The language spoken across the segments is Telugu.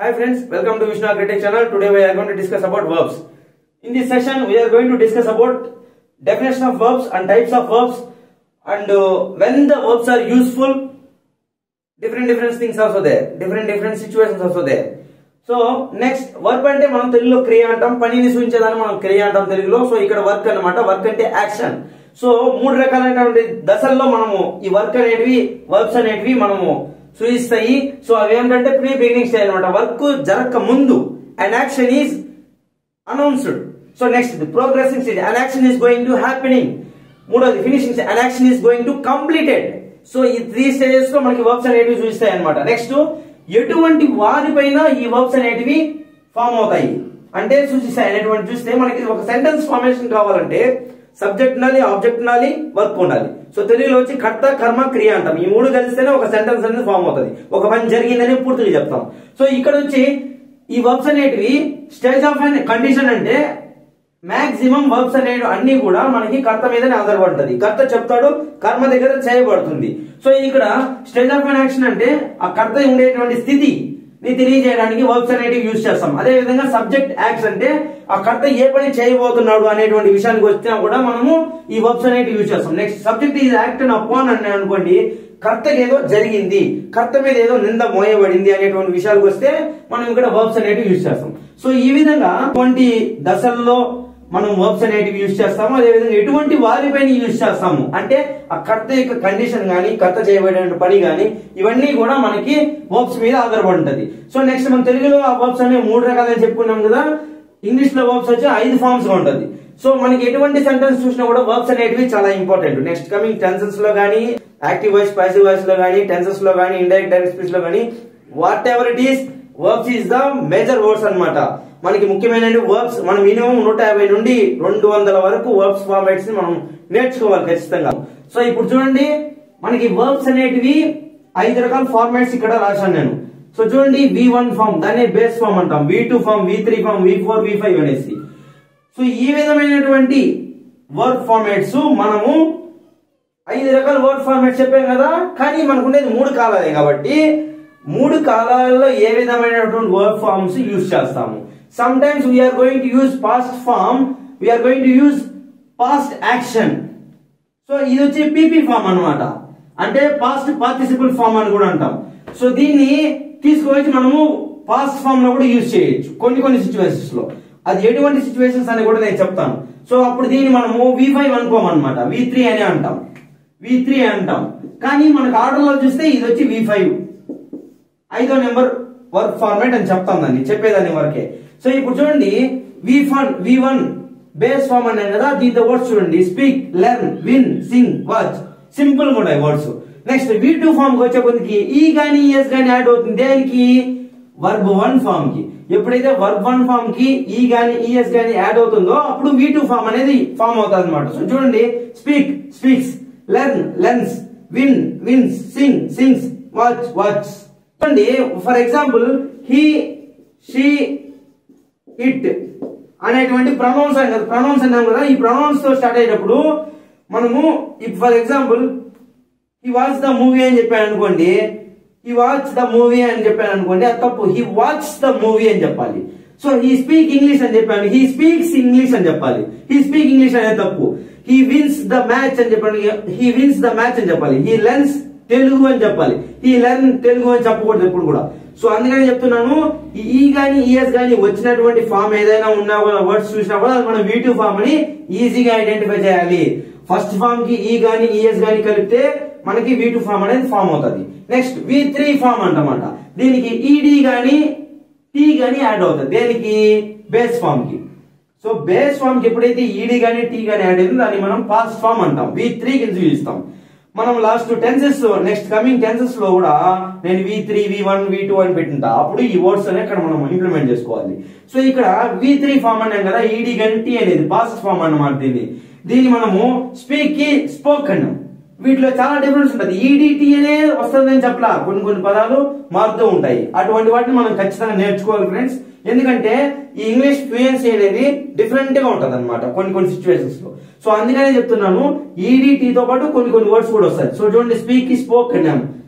Hi friends, welcome to Vishnu Agritech channel. Today we are going to discuss about verbs. In this session, we are going to discuss about definition of verbs and types of verbs and uh, when the verbs are useful, different different things also there, different different situations also there. So next verb అంటే మనం తెలుగులో క్రియ అంటాం పనిని సూచించేదాన్ని మనం క్రియ అంటాం తెలుగులో సో ఇక్కడ వర్క్ అన్నమాట వర్క్ అంటే యాక్షన్ సో మూడు రకాలైనటువంటి దశల్లో మనము ఈ వర్క్ అనేటివి వర్క్స్ అనేటివి మనము సూచిస్తాయి సో అవి ఏంటంటే ప్రీ బిగినింగ్ స్టేజ్ అనమాట వర్క్ జరగక ముందు and action is announced so next progressing stage an action is going to happening మూడోది finishing an action is going to completed so ఈ త్రీ స్టేజెస్ లో మనకి వర్క్స్ అనేటివి చూపిస్తాయి అనమాట నెక్స్ట్ ఎటువంటి వారిపైన ఈ వర్క్స్ అనేటివి ఫామ్ అవుతాయి అంటే సూచిస్తాయి అనేటువంటి చూస్తే మనకి ఒక సెంటెన్స్ ఫార్మేషన్ కావాలంటే సబ్జెక్ట్ ఉండాలి ఆబ్జెక్ట్ ఉండాలి వర్క్ ఉండాలి సో తెలుగులో వచ్చి కర్త కర్మ క్రియ అంటాం ఈ మూడు కలిస్తేనే ఒక సెంటెన్స్ అనేది ఫామ్ అవుతుంది ఒక పని జరిగిందని పూర్తిగా చెప్తాం సో ఇక్కడ వచ్చి ఈ వర్క్స్ అనేటివి స్టేజ్ ఆఫ్ అండ్ కండిషన్ అంటే మాక్సిమం వర్క్స్ అనేవి అన్ని కూడా మనకి కర్త మీదనే ఆధారపడుతుంది కర్త చెప్తాడు కర్మ దగ్గర చేయబడుతుంది సో ఇక్కడ స్టేజ్ ఆఫ్ యాక్షన్ అంటే ఆ కర్త ఉండేటువంటి స్థితి ని తెలియజేయడానికి వర్క్స్ అనేటివి యూజ్ చేస్తాం అదే విధంగా సబ్జెక్ట్ యాక్ట్స్ అంటే ఆ కర్త ఏ పని చేయబోతున్నాడు అనేటువంటి విషయానికి వచ్చినా కూడా మనము ఈ వర్క్స్ అనేటివి యూజ్ చేస్తాం next subject is act upon అని అనుకోండి కర్తకి ఏదో జరిగింది కర్త మీద ఏదో నింద మోయబడింది అనేటువంటి విషయాలకు వస్తే మనం ఇక్కడ వర్బ్స్ అనేటివి యూజ్ చేస్తాం సో ఈ విధంగా అటువంటి దశల్లో మనం వర్బ్స్ అనేటివి యూజ్ చేస్తాము అదే విధంగా ఎటువంటి వారిపైన యూజ్ చేస్తాము అంటే ఆ కర్త యొక్క కండిషన్ గానీ కర్త చేయబడిన పని గానీ ఇవన్నీ కూడా మనకి వర్బ్స్ మీద ఆధారపడి ఉంటది సో నెక్స్ట్ మనం తెలుగులో ఆ వర్బ్స్ అనేవి మూడు రకాలని చెప్పుకున్నాం కదా ఇంగ్లీష్ లో వర్బ్స్ వచ్చి ఐదు ఫార్మ్స్ గా ఉంటది సో మనకి ఎటువంటి సెంటెన్స్ చూసినా కూడా వర్బ్స్ అనేటివి చాలా ఇంపార్టెంట్ నెక్స్ట్ కమింగ్ టెన్సెస్ లో గానీ యాక్టివ్ వాయిస్ పాసివ్ వాయిస్ లో గానీ టెన్సెస్ లో గానీ ఇండైరెక్ట్ డైరెక్ట్ స్పీచ్ లో గానీ whatever it is verbs is the major words అన్నమాట మనకి ముఖ్యమైన వర్బ్స్ మనం మినిమం నూట యాభై నుండి రెండు వందల వరకు వర్బ్స్ ఫార్మాట్స్ ని మనం నేర్చుకోవాలి ఖచ్చితంగా సో ఇప్పుడు చూడండి మనకి వర్బ్స్ అనేటివి ఐదు రకాల ఫార్మాట్స్ ఇక్కడ రాశాను నేను సో చూడండి వి వన్ ఫామ్ దాన్ని బేస్ ఫామ్ అంటాం V two form V three form V four V five అనేసి సో ఈ విధమైనటువంటి వర్క్ ఫార్మాట్స్ మనము ఐదు రకాల వర్డ్ ఫార్మాట్ చెప్పాం కదా కానీ మనకు ఉండేది మూడు కాలాలే కాబట్టి మూడు కాలాలలో ఏ విధమైనటువంటి వర్డ్ ఫార్మ్స్ యూజ్ చేస్తాము some times we are going to use past form we are going to use past action so ఇది వచ్చి పీపీ ఫామ్ అన్నమాట అంటే పాస్ట్ పార్టిసిపల్ ఫామ్ అని కూడా అంటాం సో దీన్ని తీసుకువచ్చి మనము పాస్ట్ ఫామ్ లో కూడా యూజ్ చేయొచ్చు కొన్ని కొన్ని సిచ్యువేషన్స్ లో అది ఎటువంటి సిచ్యువేషన్స్ అని కూడా నేను చెప్తాను సో అప్పుడు దీన్ని మనము వి ఫైవ్ అనుకోం అనమాట వి త్రీ అని అంటాం వి త్రీ అంటాం కానీ మనకు ఆర్డర్ లో చూస్తే ఇది వచ్చి వి ఫైవ్ ఐదో నెంబర్ వర్క్ ఫార్మాట్ అని చెప్తాం దాన్ని చెప్పేదాన్ని వరకే సో ఇప్పుడు చూడండి V one V one base form అనే కదా దీంతో వర్డ్స్ చూడండి speak learn win sing watch simple గా ఉన్నాయి words next V two form కి వచ్చే కొద్దికి ఈ గానీ ఎస్ గానీ యాడ్ అవుతుంది దేనికి వర్బ్ వన్ ఫామ్ కి ఎప్పుడైతే వర్బ్ వన్ ఫామ్ కి ఈ గానీ ఈఎస్ గానీ యాడ్ అవుతుందో అప్పుడు వి టూ ఫామ్ అనేది ఫామ్ అవుతుంది అనమాట సో చూడండి speak speaks learn learns win wins sing sings watch watch చూడండి for example he she it అనేటువంటి ప్రొనౌన్స్ అని కదా ప్రొనౌన్స్ అన్నాం కదా ఈ ప్రొనౌన్స్ తో స్టార్ట్ అయ్యేటప్పుడు మనము ఫర్ ఎగ్జాంపుల్ ఈ వాచ్ ద మూవీ అని చెప్పాను అనుకోండి ఈ వాచ్ ద మూవీ అని చెప్పాను అనుకోండి అది తప్పు హీ వాచ్ ద మూవీ అని చెప్పాలి సో హీ స్పీక్ ఇంగ్లీష్ అని చెప్పాను హీ స్పీక్స్ ఇంగ్లీష్ అని చెప్పాలి హీ స్పీక్ ఇంగ్లీష్ అనేది తప్పు హీ విన్స్ ద మ్యాచ్ అని చెప్పాను హీ విన్స్ ద మ్యాచ్ అని చెప్పాలి హీ లెర్న్స్ తెలుగు అని చెప్పాలి ఈ లెర్న్ తెలుగు అని చెప్పకూడదు ఎప్పుడు కూడా సో అందుకని చెప్తున్నాను ఈ ఈ గాని ఈఎస్ గాని వచ్చినటువంటి ఫామ్ ఏదైనా ఉన్నా వర్డ్స్ చూసినా కూడా అది మనం వీటూ ఫామ్ అని ఈజీగా ఐడెంటిఫై చేయాలి ఫస్ట్ ఫామ్ కి ఈ గాని ఈఎస్ గాని కలిపితే మనకి వీటూ ఫామ్ అనేది ఫామ్ అవుతుంది నెక్స్ట్ వి త్రీ ఫామ్ అంటమాట దీనికి ఈడి గాని టీ గాని యాడ్ అవుతుంది దేనికి బేస్ ఫామ్ కి సో బేస్ ఫామ్ కి ఎప్పుడైతే ఈడి గాని టీ గాని యాడ్ అయిందో దాన్ని మనం పాస్ట్ ఫామ్ అంటాం వి త్రీ కింద చూపిస్తాం మనం last tenses next coming tenses లో కూడా నేను V three V one V two అని పెట్టింటా అప్పుడు ఈ వర్డ్స్ అనే ఇక్కడ మనం ఇంప్లిమెంట్ చేసుకోవాలి సో ఇక్కడ వి త్రీ ఫామ్ అన్నాం కదా ఈడి గంటి అనేది పాస్ట్ ఫామ్ అన్నమాట దీన్ని దీన్ని మనము స్పీక్ కి స్పోక్ అన్నాం వీటిలో చాలా డిఫరెన్స్ ఉంటుంది ఈడిటి అనే వస్తుందని చెప్పలా కొన్ని కొన్ని పదాలు మారుతూ ఉంటాయి అటువంటి వాటిని మనం ఖచ్చితంగా నేర్చుకోవాలి ఫ్రెండ్స్ ఎందుకంటే ఈ ఇంగ్లీష్ ఫ్లూయెన్సీ అనేది డిఫరెంట్ గా ఉంటది అనమాట కొన్ని కొన్ని సిచ్యువేషన్స్ లో సో అందుకనే చెప్తున్నాను ఈడిటి తో పాటు కొన్ని కొన్ని వర్డ్స్ కూడా వస్తాయి సో చూడండి స్పీక్ కి స్పోక్ అన్నాం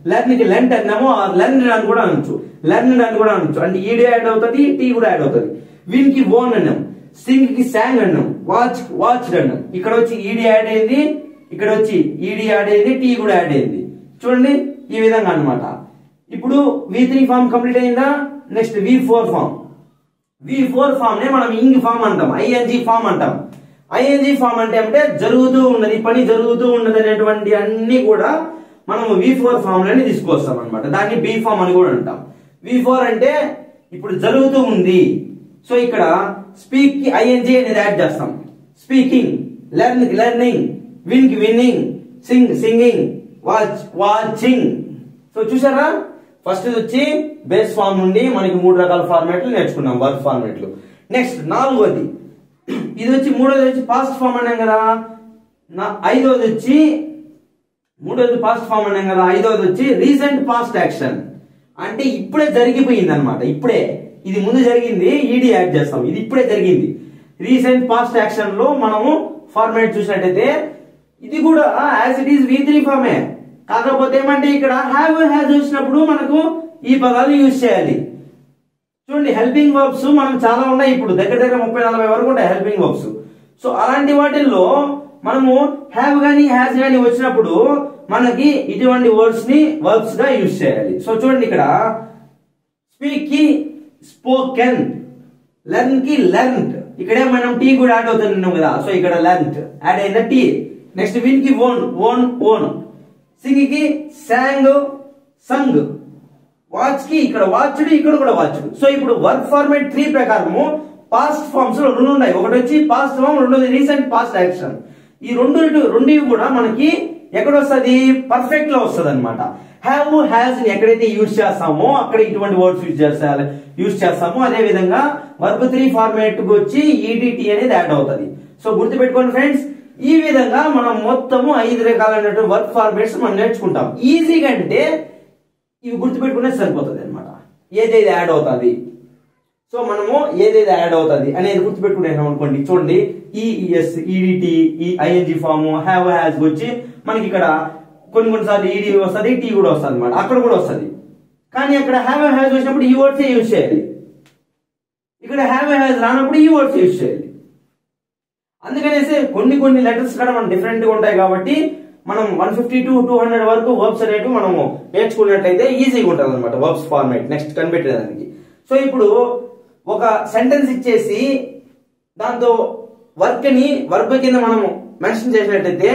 లెర్న్ కి లెంట్ అన్నాము లెర్న్ అని కూడా అనొచ్చు లెర్న్ అని కూడా అనొచ్చు అంటే ఈడి యాడ్ అవుతుంది టీ కూడా యాడ్ అవుతుంది విన్ కి ఓన్ అన్నాం సింగ్ కి సాంగ్ అన్నాం వాచ్ వాచ్ అన్నాం ఇక్కడ వచ్చి ఈడి యాడ్ అయింది ఇక్కడ వచ్చి ఈడి యాడ్ అయింది టీ కూడా యాడ్ అయింది చూడండి ఈ విధంగా అన్నమాట ఇప్పుడు వి త్రీ ఫామ్ కంప్లీట్ అయిందా next V four form V four form నే మనం ఇంగ్ ఫామ్ అంటాం ఐఎన్జి ఫామ్ అంటాం ఐఎన్జి ఫామ్ అంటే అంటే జరుగుతూ ఉన్నది పని జరుగుతూ ఉన్నది అనేటువంటి అన్ని కూడా మనం వి ఫోర్ ఫామ్ లోనే తీసుకొస్తాం అనమాట దాన్ని బి ఫామ్ అని కూడా అంటాం వి ఫోర్ అంటే ఇప్పుడు జరుగుతూ ఉంది సో ఇక్కడ స్పీక్ కి ఐఎన్జి అనేది యాడ్ చేస్తాం స్పీకింగ్ లెర్న్ కి లెర్నింగ్ విన్ కి winning sing singing watch watching so చూసారా ఫస్ట్ వచ్చి బేస్ ఫామ్ నుండి మనకి మూడు రకాల ఫార్మాట్లు నేర్చుకున్నాం వర్క్ ఫార్మాట్లు నెక్స్ట్ నాలుగోది ఇది వచ్చి మూడోది వచ్చి పాస్ట్ ఫామ్ అన్నాం కదా నా ఐదోది వచ్చి మూడోది పాస్ట్ ఫామ్ అన్నాం కదా ఐదోది వచ్చి రీసెంట్ పాస్ట్ యాక్షన్ అంటే ఇప్పుడే జరిగిపోయింది అనమాట ఇప్పుడే ఇది ముందు జరిగింది ఈడీ యాడ్ చేస్తాం ఇది ఇప్పుడే జరిగింది రీసెంట్ పాస్ట్ యాక్షన్ లో మనము ఫార్మాట్ చూసినట్టయితే ఇది కూడా as it is V three ఫామే కాకపోతే ఏమంటే ఇక్కడ హ్యావ్ హ్యాజ్ వచ్చినప్పుడు మనకు ఈ పదాలు యూజ్ చేయాలి చూడండి హెల్పింగ్ వర్బ్స్ మనం చాలా ఉన్నాయి ఇప్పుడు దగ్గర దగ్గర ముప్పై నలభై వరకు ఉంటాయి హెల్పింగ్ వర్బ్స్ సో అలాంటి వాటిల్లో మనము హ్యావ్ గానీ హ్యాస్ గానీ వచ్చినప్పుడు మనకి ఇటువంటి వర్డ్స్ ని వర్బ్స్ గా యూజ్ చేయాలి సో చూడండి ఇక్కడ స్పీక్ కి స్పోకెన్ లెర్న్ కి లెర్న్ ఇక్కడే మనం టీ కూడా యాడ్ అవుతున్నాం కదా సో ఇక్కడ లెర్న్ యాడ్ అయిన టీ నెక్స్ట్ విన్ కి ఓన్ ఓన్ ఓన్ సింగ్ కి సాంగ్ సంగ్ వాచ్ కి ఇక్కడ వాచ్డ్ ఇక్కడ కూడా వాచ్డ్ సో ఇప్పుడు వర్క్ ఫార్మేట్ త్రీ ప్రకారము పాస్ట్ ఫార్మ్స్ లో రెండు ఉన్నాయి ఒకటి వచ్చి పాస్ట్ ఫామ్ రెండోది రీసెంట్ పాస్ట్ యాక్షన్ ఈ రెండు రెండు కూడా మనకి ఎక్కడ వస్తుంది పర్ఫెక్ట్ లో వస్తుంది అనమాట హ్యావ్ హ్యాస్ ఎక్కడైతే యూజ్ చేస్తామో అక్కడ ఇటువంటి వర్డ్స్ యూజ్ చేస్తాయి యూజ్ చేస్తామో అదే విధంగా వర్క్ త్రీ ఫార్మేట్ కి వచ్చి ఈడిటి అనేది యాడ్ అవుతుంది సో గుర్తుపెట్టుకోండి ఫ్రెండ్స్ ఈ విధంగా మనం మొత్తము ఐదు రకాలైనటువంటి వర్క్ ఫార్మేట్స్ మనం నేర్చుకుంటాం ఈజీగా అంటే ఇవి గుర్తుపెట్టుకునే సరిపోతుంది అనమాట ఏదైతే యాడ్ అవుతుంది సో మనము ఏదైతే యాడ్ అవుతుంది అనేది గుర్తుపెట్టుకునేసాం అనుకోండి చూడండి ఈఎస్ ఈడిటి ఈ ఐఎన్జి ఫామ్ హ్యావ్ హ్యాస్ వచ్చి మనకి ఇక్కడ కొన్ని కొన్నిసార్లు ఈడి వస్తుంది టీ కూడా వస్తుంది అనమాట అక్కడ కూడా వస్తుంది కానీ అక్కడ హ్యావ్ హ్యాస్ వచ్చినప్పుడు ఈ వర్డ్స్ యూజ్ చేయాలి ఇక్కడ హ్యావ్ హ్యాస్ రానప్పుడు ఈ వర్డ్స్ యూజ్ చేయాలి అందుకనేసి కొన్ని కొన్ని లెటర్స్ కూడా మనం డిఫరెంట్ గా ఉంటాయి కాబట్టి మనం one fifty to two hundred వరకు వర్బ్స్ అనేవి మనము నేర్చుకున్నట్లయితే ఈజీగా ఉంటుంది అనమాట వర్బ్స్ ఫార్మేట్ నెక్స్ట్ కనిపెట్టేదానికి సో ఇప్పుడు ఒక సెంటెన్స్ ఇచ్చేసి దాంతో వర్క్ ని వర్బ్ కింద మనము మెన్షన్ చేసినట్టయితే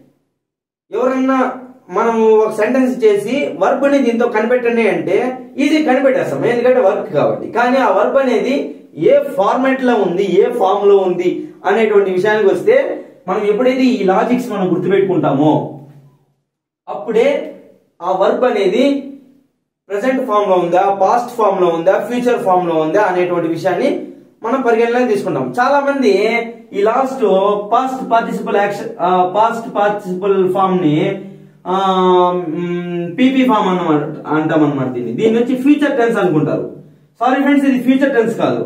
ఎవరన్నా మనము ఒక సెంటెన్స్ చేసి వర్బ్ ని దీంతో కనిపెట్టండి అంటే ఈజీ కనిపెట్టేస్తాం ఎందుకంటే వర్క్ కాబట్టి కానీ ఆ వర్బ్ అనేది ఏ ఫార్మాట్ లో ఉంది ఏ ఫామ్ లో ఉంది అనేటువంటి విషయానికి వస్తే మనం ఎప్పుడైతే ఈ లాజిక్స్ మనం గుర్తుపెట్టుకుంటామో అప్పుడే ఆ వర్బ్ అనేది ప్రెసెంట్ ఫామ్ లో ఉందా పాస్ట్ ఫామ్ లో ఉందా ఫ్యూచర్ ఫామ్ లో ఉందా అనేటువంటి విషయాన్ని మనం పరిగణలోకి తీసుకుంటాం చాలా మంది ఈ last past participle action past participle form ని పీపీ ఫామ్ అన్నమాట అంటాం అనమాట దీన్ని దీని నుంచి ఫ్యూచర్ టెన్స్ అనుకుంటారు సారీ ఫ్రెండ్స్ ఇది ఫ్యూచర్ టెన్స్ కాదు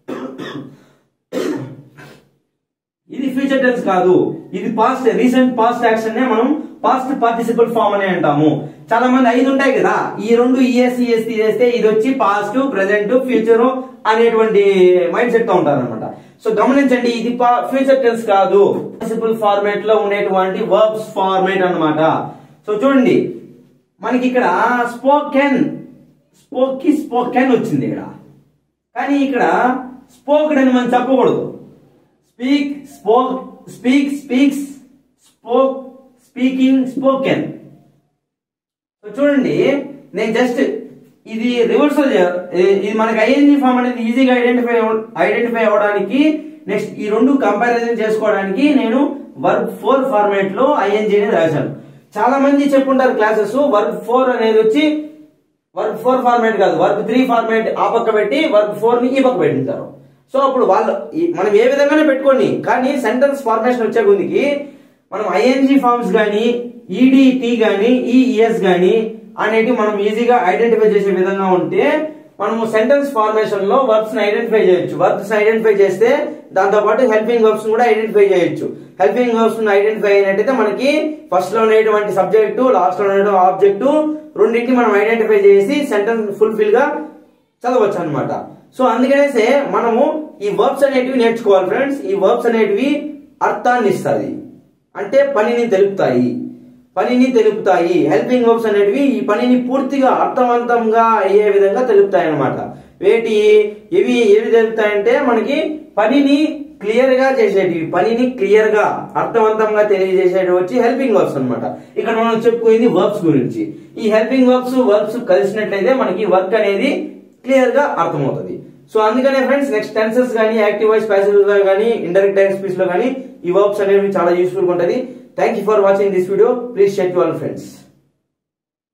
ఇది ఫ్యూచర్ టెన్స్ కాదు ఇది పాస్ట్ రీసెంట్ పాస్ట్ యాక్షన్ నే మనం పాస్ట్ పార్టిసిపల్ ఫామ్ అని అంటాము చాలా మంది ఐదు ఉంటాయి కదా ఈ రెండు ఈఎస్ ఈఎస్ తీసేస్తే ఇది వచ్చి పాస్ట్ ప్రెసెంట్ ఫ్యూచర్ అనేటువంటి మైండ్ సెట్ తో ఉంటారు అనమాట సో గమనించండి ఇది ఫ్యూచర్ టెన్స్ కాదు పార్టిసిపల్ ఫార్మేట్ లో ఉండేటువంటి వర్బ్స్ ఫార్మేట్ అన్నమాట సో చూడండి మనకి ఇక్కడ స్పోకెన్ స్పోక్ కి స్పోకెన్ వచ్చింది ఇక్కడ కానీ ఇక్కడ స్పోక్డ్ అని మనం చెప్పకూడదు speak spoke speak speaks spoke speaking spoken so చూడండి నేను జస్ట్ ఇది రివర్సల్ ఇది మనకి ఐఎన్జి ఫామ్ అనేది ఈజీగా ఐడెంటిఫై ఐడెంటిఫై అవ్వడానికి నెక్స్ట్ ఈ రెండు కంపారిజన్ చేసుకోవడానికి నేను వర్క్ ఫోర్ ఫార్మాట్ లో ఐఎన్జి అనేది రాశాను చాలా మంది చెప్పుంటారు క్లాసెస్ వర్క్ ఫోర్ అనేది వచ్చి వర్క్ ఫోర్ ఫార్మాట్ కాదు వర్క్ త్రీ ఫార్మాట్ ఆ పక్క పెట్టి వర్క్ ఫోర్ ని ఈ పక్క పెట్టింటారు సో అప్పుడు వాళ్ళు ఈ- మనం ఏ విధంగానే పెట్టుకోండి కానీ సెంటెన్స్ ఫార్మేషన్ వచ్చే కొద్దికి మనం ఐఎన్జి ఫార్మ్స్ గానీ ఈడిటి గానీ ఈఎస్ గానీ అనేటివి మనం ఈజీగా ఐడెంటిఫై చేసే విధంగా ఉంటే మనము సెంటెన్స్ ఫార్మేషన్ లో వర్బ్స్ ని ఐడెంటిఫై చేయొచ్చు వర్బ్స్ ఐడెంటిఫై చేస్తే దాంతో పాటు హెల్పింగ్ వర్బ్స్ కూడా ఐడెంటిఫై చేయొచ్చు హెల్పింగ్ వర్బ్స్ ఐడెంటిఫై అయినట్టయితే మనకి ఫస్ట్ లో ఉండేటువంటి సబ్జెక్టు లాస్ట్ లో ఉండేటువంటి ఆబ్జెక్టు రెండింటిని మనం ఐడెంటిఫై చేసి సెంటెన్స్ ఫుల్ఫిల్ గా చదవచ్చు అనమాట సో అందుకనేసే మనము ఈ వర్బ్స్ అనేటివి నేర్చుకోవాలి ఫ్రెండ్స్ ఈ వర్బ్స్ అనేటివి అర్థాన్ని ఇస్తాయి అంటే పనిని తెలుపుతాయి పనిని తెలుపుతాయి హెల్పింగ్ వర్బ్స్ అనేటివి ఈ పనిని పూర్తిగా అర్థవంతంగా అయ్యే విధంగా తెలుపుతాయి అన్నమాట వేటి ఇవి ఏవి తెలుపుతాయంటే మనకి పనిని క్లియర్ గా చేసేటివి పనిని క్లియర్ గా అర్థవంతంగా తెలియజేసేటివి వచ్చి హెల్పింగ్ వర్బ్స్ అన్నమాట ఇక్కడ మనం చెప్పుకునేది వర్బ్స్ గురించి ఈ హెల్పింగ్ వర్బ్స్ వర్బ్స్ కలిసినట్లయితే మనకి వర్క్ అనేది క్లియర్ గా అర్థమవుతుంది సో అందుకనే ఫ్రెండ్స్ నెక్స్ట్ టెన్సెస్ కానీ యాక్టివ్ వాయిస్ ప్యాసివ్ లో కానీ ఇండైరెక్ట్ టైం స్పీచ్ లో కానీ ఈ వర్బ్స్ అనేవి చాలా యూస్ఫుల్ గా ఉంటుంది thank you for watching this video please share to all friends